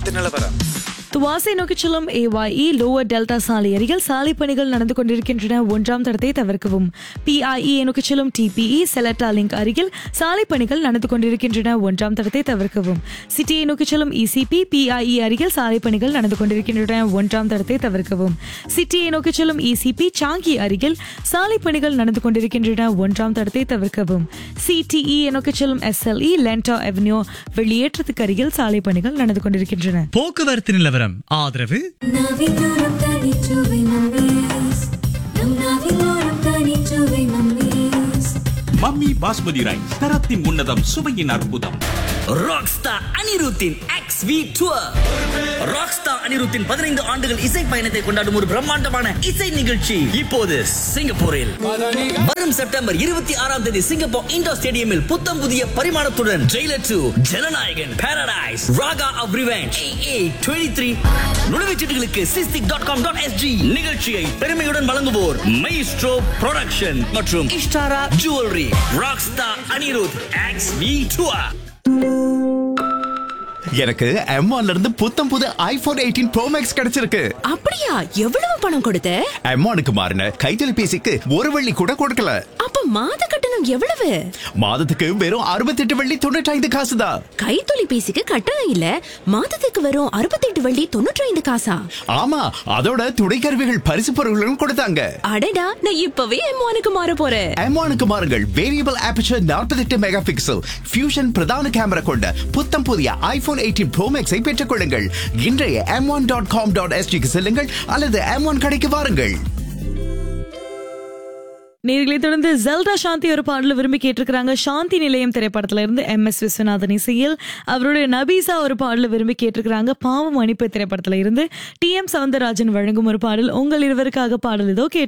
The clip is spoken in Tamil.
போக்குவரத்து நிலவரம் துவாசை நோக்கிச் செல்லும் ஏஒய்இ லோவர் டெல்டா சாலை அருகில் சாலை பணிகள் நடந்து கொண்டிருக்கின்றன ஒன்றாம் தடத்தை தவிர்க்கவும் பிஐஇ நோக்கிச் செல்லும் டிபிஇ செலட்டா லிங்க் அருகில் சாலை பணிகள் நடந்து கொண்டிருக்கின்றன ஒன்றாம் தடத்தை தவிர்க்கவும் சிட்டியை நோக்கிச் செல்லும் இசிபி பிஐஇ அருகில் சாலை பணிகள் நடந்து கொண்டிருக்கின்றன ஒன்றாம் தடத்தை தவிர்க்கவும் சிட்டியை நோக்கிச் செல்லும் இசிபி சாங்கி அருகில் சாலை பணிகள் நடந்து கொண்டிருக்கின்றன ஒன்றாம் தடத்தை தவிர்க்கவும் சிடிஇ நோக்கிச் செல்லும் எஸ்எல்இ லென்டா அவென்யூ வெளியேற்றத்துக்கு அருகில் சாலை பணிகள் நடந்து கொண்டிருக்கின்றன போக்குவரத்து நிலவரம் ஆதரவு நாவிலோரம் தனிச்சுவை மம்மீஸ் நம் நாவிலோரம் தனிச்சுவை மம்மீஸ் மம்மி பாஸ்மதி ரைஸ் தரத்தின் உன்னதம் சுவையின் அற்புதம் ராக்ஸ்டார் அனிருத்தின் எக்ஸ் வி டூர் ராக்ஸ்டார் அனிருத்தின் பதினைந்து ஆண்டுகள் இசை பயணத்தை கொண்டாடும் ஒரு பிரம்மாண்டமான இசை நிகழ்ச்சி இப்போது சிங்கப்பூரில் வரும் செப்டம்பர் இருபத்தி ஆறாம் தேதி சிங்கப்பூர் இண்டோர் ஸ்டேடியமில் புத்தம் புதிய பரிமாணத்துடன் Jailer two Jananayagan paradise raga of revenge twenty three நுழைவுச்சீட்டுகளுக்கு Sistic dot com dot SG நிகழ்ச்சியை பெருமையுடன் வழங்குவோர் மைஸ்ட்ரோ ப்ரொடக்ஷன் மற்றும் Ishtara jewellery rockstar Anirudh X V tour எனக்கு M1 இருந்து புத்தம் புது ஐபோன் எயிட்டீன் ப்ரோ மேக்ஸ் கிடைச்சிருக்கு அப்படியா எவ்வளவு பணம் கொடுத்த M1க்கு மாறின கைத்தொலைபேசிக்கு ஒரு வெள்ளி கூட கொடுக்கல அப்ப மாத கட்டணம் எவ்வளவு மாதத்துக்கு வெறும் அறுபத்தெட்டு வெள்ளி தொண்ணூற்றி ஐந்து காசு தான் கைத்தொலைபேசிக்கு கட்டணம் இல்ல மாதத்துக்கு வரும் அறுபத்தெட்டு வள்ளி தொண்ணூற்றி ஐந்து காசா ஆமா அதோட துணைக்கருவிகள் பரிசு பொருட்களும் கொடுத்தாங்க அடடா நான் இப்பவே எம்மானுக்கு மாற போறேன் M1க்கு மாறுங்கள் variable aperture 48 mega pixel fusion பிரதான கேமரா கொண்ட புத்தம் புதிய ஐபோன் எயிட்டீன் ப்ரோ மேக்ஸை பெற்றுக் கொள்ளுங்கள் இன்றைய M one dot com dot எஸ்டிக்கு செல்லுங்கள் அல்லது எம் ஒன் கடைக்கு வாருங்கள் நேர்களை தொடர்ந்து ஜெல்டா சாந்தி ஒரு பாடல விரும்பி கேட்டிருக்கிறாங்க சாந்தி நிலையம் திரைப்படத்துல இருந்து எம் எஸ் விஸ்வநாதன் இசையில் அவருடைய நபீசா ஒரு பாடல விரும்பி கேட்டிருக்கிறாங்க பாவம் அணிப்பு திரைப்படத்துல இருந்து டி எம் சவுந்தரராஜன் வழங்கும் ஒரு பாடல் உங்கள் இருவருக்காக பாடல் இதோ கேட்டு